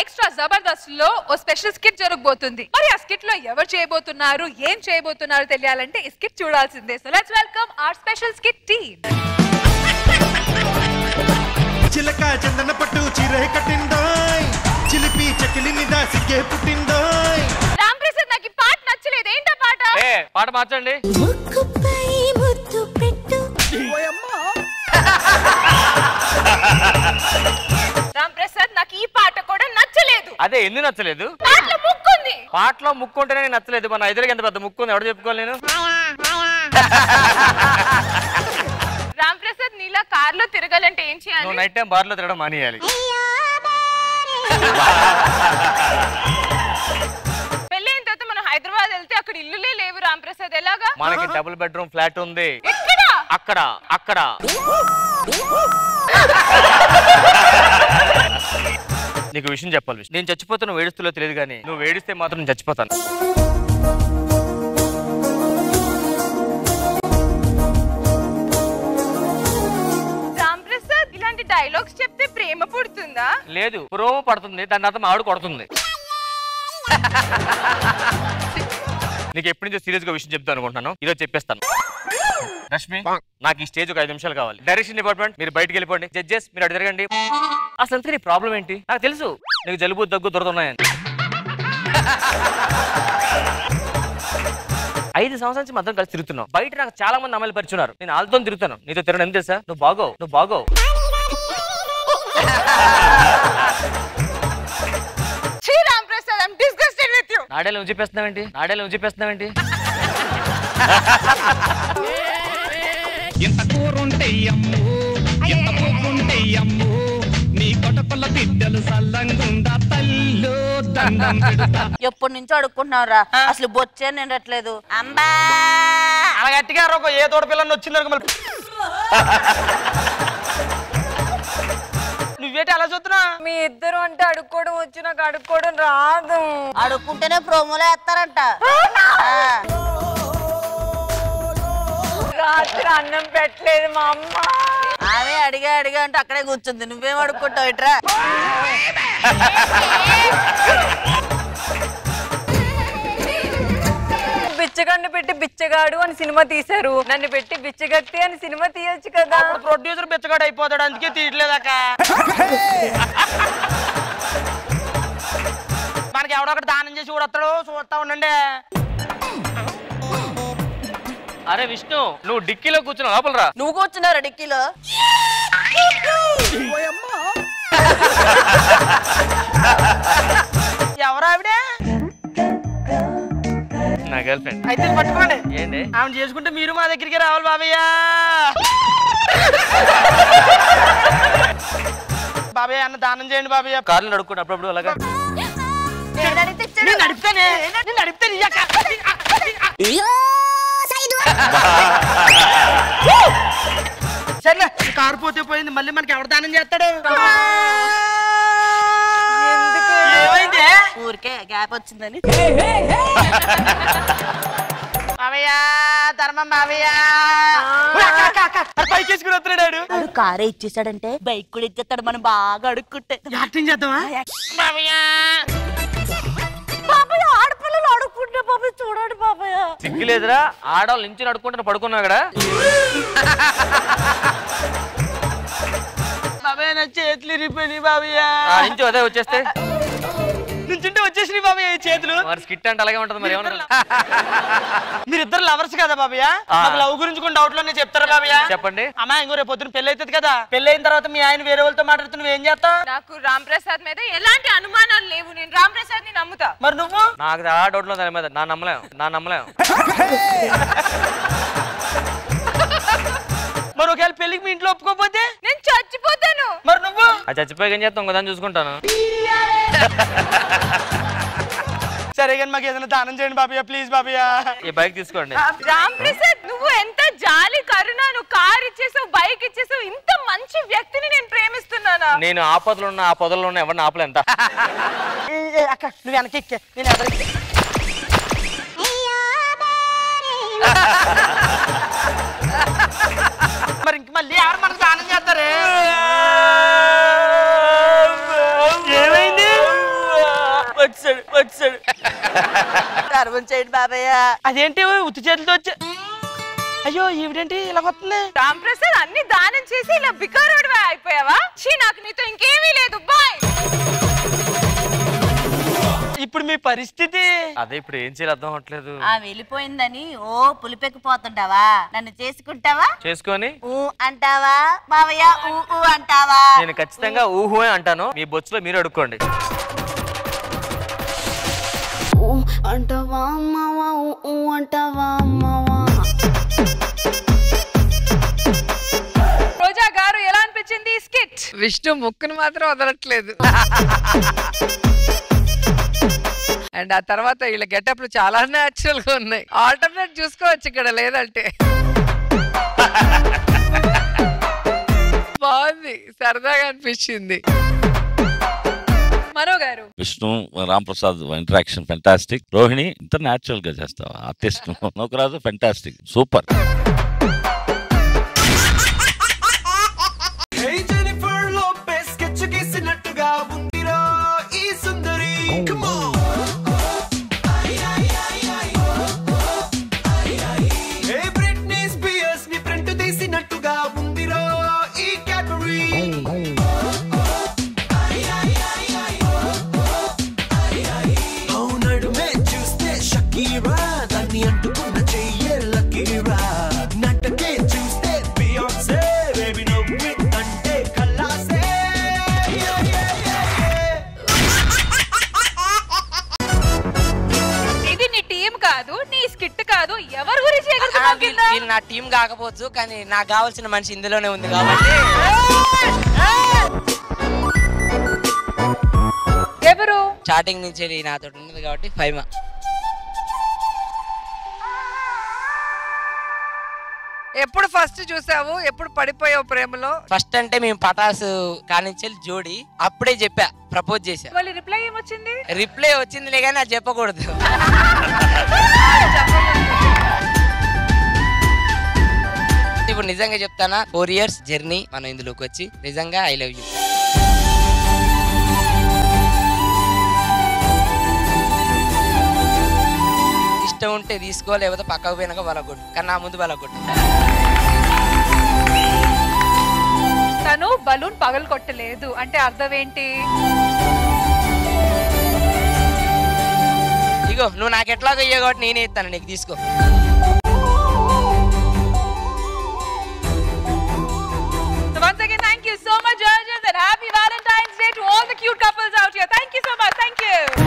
Extra Jabardasth లో ఓ special skit జరగబోతుంది మరి ఆ స్కిట్ లో ఎవరు చేయబోతున్నారు ఏం చేయబోతున్నారు తెలియాలంటే ఈ స్కిట్ చూడాల్సిందే so let's welcome our special skit team చిలక చందన పట్టు చీర కట్టిందోయ్ చిలిపి చకిలి మీద సిగ్గే పుట్టిందోయ్ రామ్ ప్రసాద్ నాకు ఈ పాట నచ్చలేదు ఏంటా పాట ఏ పాట మార్చండి ముక్కుపై ముద్దు పెట్టు రామ్ ప్రసాద్ నాకు ఈ పాట కూడా నచ్చలేదు అదే ఎందుకు నచ్చలేదు పాటలో ముక్కుంది పాటలో ముక్కు ఉంటేనే నాకు నచ్చలేదు మన ఎదురుగా ఎంత పెద్ద ముక్కు ఉంది ఎవడు చెప్పుకోవాలి నేను రామ్ ప్రసాద్ నీలా కార్ లో తిరగాలంటే ఏం నువ్వు చేయాలి నైట్ టైం బార్లో తిరగడం మానేయాలి పెళ్ళైన తర్వాత మనం హైదరాబాద్ వెళ్తే అక్కడ ఇల్లులే లేవు రామ్ ప్రసాద్ ఎలాగా మనకి డబుల్ బెడ్రూమ్ ఫ్లాట్ ఉంది ఎక్కడ అక్కడ అక్కడ నీకు విషయం చెప్పాలి విషయం. నేను చచ్చిపోతే నువ్వు ఏడుస్తులో తెలియదు కానీ నువ్వు ఏడిస్తే మాత్రం నేను చచ్చిపోతాను రామ్ ప్రసాద్ ఇలాంటి డైలాగ్స్ చెప్తే ప్రేమ పుడుతుందా లేదు ప్రోమో పడుతుంది దాని అర్థం ఆవిడ కొడుతుంది నీకు ఎప్పటి నుంచో సీరియస్ గా విషయం చెప్తాను అనుకుంటున్నాను ఈరోజు చెప్పేస్తాను రష్మి నాకు ఈ స్టేజ్ ఒక ఐదు నిమిషాలు కావాలి డైరెక్షన్ డిపార్ట్మెంట్ మీరు బయటికి వెళ్ళిపోండి జడ్జెస్ మీరు అటు తిరగండి అసలు అంతే నీ ప్రాబ్లం ఏంటి నాకు తెలుసు నీకు జలుబు దగ్గు దొరుకుతున్నాయని ఐదు సంవత్సరాల నుంచి మద్దతు కలిసి తిరుగుతున్నావు బయట నాకు చాలా మంది అమ్మాయిలు పరిచున్నారు నేను వాళ్ళతో తిరుగుతాను నీతో తిరగడం ఎందుకు తెలుసా నువ్వు బాగోవు నువ్వు బాగోవు ఛీ Ram Prasad I'm disgusted with you నాడేలు నువ్వు చెప్పేస్తున్నావేంటి నాడేలు నువ్వు చెప్పేస్తున్నావేంటి ఇంత కూరుంటే అమ్ము ఎంత పువ్వుంటే అమ్ము నీ కొటపల్ల బిడ్డలు సల్లంగుండా తల్లు దండం పెడతా ఎప్పటి నుంచో అడుక్కుంటున్నావురా అసలు బొచ్చే నిండట్లేదు అంబా అలా గట్టిగా ఒక ఏ తోట పిల్లని వచ్చిందనుకో మళ్ళీ నువ్వేటి అలా చూస్తున్నా మీ ఇద్దరు అంటే అడుక్కోవడం వచ్చి నాకు అడుక్కోవడం రాదు అడుక్కుంటేనే ప్రోమోలో వేస్తారంట ఆ. రాత్రి అన్నం పెట్టలేదు మా అమ్మ ఆమె అడిగా అడిగా అంటే అక్కడే కూర్చుంది నువ్వేం అడుక్కుంటావు ఇట్రా బిచ్చగాడిని పెట్టి బిచ్చగాడు అని సినిమా తీశారు నన్ను పెట్టి బిచ్చగత్తి అని సినిమా తీయొచ్చు కదా ప్రొడ్యూసర్ బిచ్చగాడు అయిపోతాడు అందుకే తీయట్లేదక్క మనకి ఎవడొకటి దానం చేసి కూడా వస్తాడు చూస్తా ఉండండి అరే విష్ణు నువ్వు డిక్కీలో కూర్చున్న లోపల రా నువ్వు కూర్చున్నారా డిక్కీలో ఎవరు ఆవిడ నా గర్ల్ ఫ్రెండ్ అయితే పట్టుకోండి ఏంటి ఆమె చేసుకుంటే మీరు మా దగ్గరికి రావాలి బాబయ్య బాబయ్య అన్న దానం చేయండి బాబయ్య కార్లు నడుక్కుంటే అప్పుడప్పుడు అలాగా నేను అడిగితే ఇచ్చాడు. నేను నడిపితేనే నేను నడిపితే సర్లే కారు పోతే పోయింది మళ్ళీ మనకి ఎవరు దానం చేస్తాడు ఏమైంది ఊరికే గ్యాప్ వచ్చిందని బాబయ్య ధర్మం బాబయ్య పైకి వేసుకుని వస్తున్నాడు వాడు కారే ఇచ్చేసాడంటే బైక్ కూడా ఇచ్చేస్తాడు మనం బాగా అడుక్కుంటే యాక్టింగ్ చేద్దామా బాబయ్య బాబాయ్ ఆడపిల్లలు అడుక్కుంటే బాబాయ్ చూడండి బాబాయ్ సిగ్గులేదురా ఆడవాళ్ళు నుంచి నడుకుంటున్నా పడుకున్నా కదా బాబాయ్ నా చేతులు ఇరిపోయినాయి బాబయ్య నుంచి అదే వచ్చేస్తే నుంచుంటే వచ్చేసినాయి బాబయ్య ఈ చేతులు మరి స్కిట్ అంటే అలాగే ఉంటది మరి ఏమన్నా మీరిద్దరు లవర్స్ కదా బాబయ్య మాకు లవ్ గురించి కొన్ని డౌట్ లోనే చెప్తారా బాబయ్య చెప్పండి అమ్మా ఇంకో రేపు పొద్దున పెళ్లి అవుతుంది కదా పెళ్లి అయిన తర్వాత మీ ఆయన వేరే వాళ్ళతో మాట్లాడుతూ నువ్వు ఏం చేస్తావు నాకు రామ్ ప్రసాద్ మీద ఎలాంటి అనుమానాలు లేవు నేను రామ్ ప్రసాద్ ని నమ్ముతా మరి నువ్వు నాకు ఆ డౌట్ లో దాని మీద నా నమ్మలేం నా నమ్మలేం మరి ఒకవేళ పెళ్లికి మీ ఇంట్లో ఒప్పుకోకపోతే నేను చచ్చిపోతాను మరి నువ్వు అది చచ్చిపోయి ఏం చేస్తాం ఇంకో చూసుకుంటాను సరే కానీ మాకు ఏదైనా దానం చేయండి బాబయ్య ప్లీజ్ బాబయ్య ఈ బైక్ తీసుకోండి రామ్ ప్రసాద్ నువ్వు ఎంత జాలి కరుణ నువ్వు కార్ ఇచ్చేసావు బైక్ ఇచ్చేసావు ఇంత మంచి వ్యక్తిని నేను ప్రేమిస్తున్నానా నేను ఆపదలు ఉన్న ఆ పొదల్లో ఉన్న ఎవరిని ఆపలేంత అక్క నువ్వు వెనక్కి ఎక్కే నేను ఎదురు మరి ఇంక మళ్ళీ ఎవరు మనకు దానం చేస్తారు ఏమైంది వచ్చాడు వచ్చాడు గర్వం చేయండి బాబయ్య అదేంటి ఉత్తి చేతులతో వచ్చా అయ్యో ఈవిడేంటి ఇలా వస్తుంది రామ్ ప్రసాద్ అన్ని దానం చేసి ఇలా బికారుడివే అయిపోయావా చీ నాకు నీతో ఇంకేమీ లేదు బాయ్ ఇప్పుడు మీ పరిస్థితి అదే ఇప్పుడు ఏం చేయాలి అర్థం అవట్లేదు ఆ వెళ్ళిపోయిందని ఓ పులిపెక్కిపోతుంటావా నన్ను చేసుకుంటావా చేసుకొని ఊ అంటావా బావయ్య ఊ ఊ అంటావా నేను ఖచ్చితంగా ఊహు అని అంటాను మీ బొచ్చులో మీరు అడుక్కోండి అంటావా అమ్మావా ఊ అంటావా అమ్మావా రోజా గారు ఎలా అనిపించింది ఈ స్కిట్ విష్ణు ముక్కును మాత్రం వదలట్లేదు అండ్ ఆ తర్వాత వీళ్ళ గెటప్లు చాలా న్యాచురల్ గా ఉన్నాయి ఆల్టర్నేట్ చూసుకోవచ్చు ఇక్కడ లేదంటే బాగుంది సరదాగా అనిపించింది మనో గారు విష్ణు రామ్ ప్రసాద్ ఇంటరాక్షన్ ఫెంటాస్టిక్ రోహిణి ఇంత న్యాచురల్ గా చేస్తావా ఆర్టిస్ట్ నౌకరాజు fantastic super Jennifer Lopez sketch గీసినట్టుగా ఉందిరా ఈ సుందరి Come on. ఏ బ్రిట్నీ స్పియర్స్ ని ప్రింట్ తీసినట్టుగా ఉందిరా ఈ క్యాటరీ అవునడుమే చూస్తే షకీరా దాన్ని అంటుకున్న చెయ్యే లకీరా నటకే చూస్తే బియాన్సే బేబీ నవ్వి అంటే కల్లాసే Yeah, yeah, yeah, yeah. ఇది నీ టీం కాదు నీ స్కిట్ కాదు ఎవరి గురించి ఆ, ఎగురుతున్నావు వీళ్ళు కింద? వీళ్ళు నా టీం కాకపోవచ్చు కానీ నాకు కావాల్సిన మనిషి ఇందులోనే ఉంది కాబట్టి ఎవరు స్టార్టింగ్ నుంచి వెళ్ళి నాతో ఉన్నది కాబట్టి ఫైవ్ ఎప్పుడు ఫస్ట్ చూసావు ఎప్పుడు పడిపోయావు ప్రేమలో ఫస్ట్ అంటే మేము పటాసు కానించి జోడి అప్పుడే చెప్పా ప్రపోజ్ చేశా వాళ్ళు రిప్లై ఏమొచ్చింది రిప్లై వచ్చిందిలే కానీ అది చెప్పకూడదు ఇప్పుడు నిజంగా చెప్తానా ఫోర్ ఇయర్స్ జర్నీ మనం ఇందులోకి వచ్చి నిజంగా ఐ లవ్ యూ ఇష్టం ఉంటే తీసుకో లేకపోతే పక్కకు పోయినాక బలగొట్టు కానీ నా ముందు బలగొట్టు తను బలూన్ పగలు కొట్టలేదు అంటే అర్థం ఏంటి ఇగో నువ్వు నాకు ఎట్లాగో ఇయ్యో కాబట్టి నేనే ఇస్తాను నీకు తీసుకో So once again, thank you so much, judges, and happy Valentine's Day to all the cute couples out here. Thank you so much. Thank you.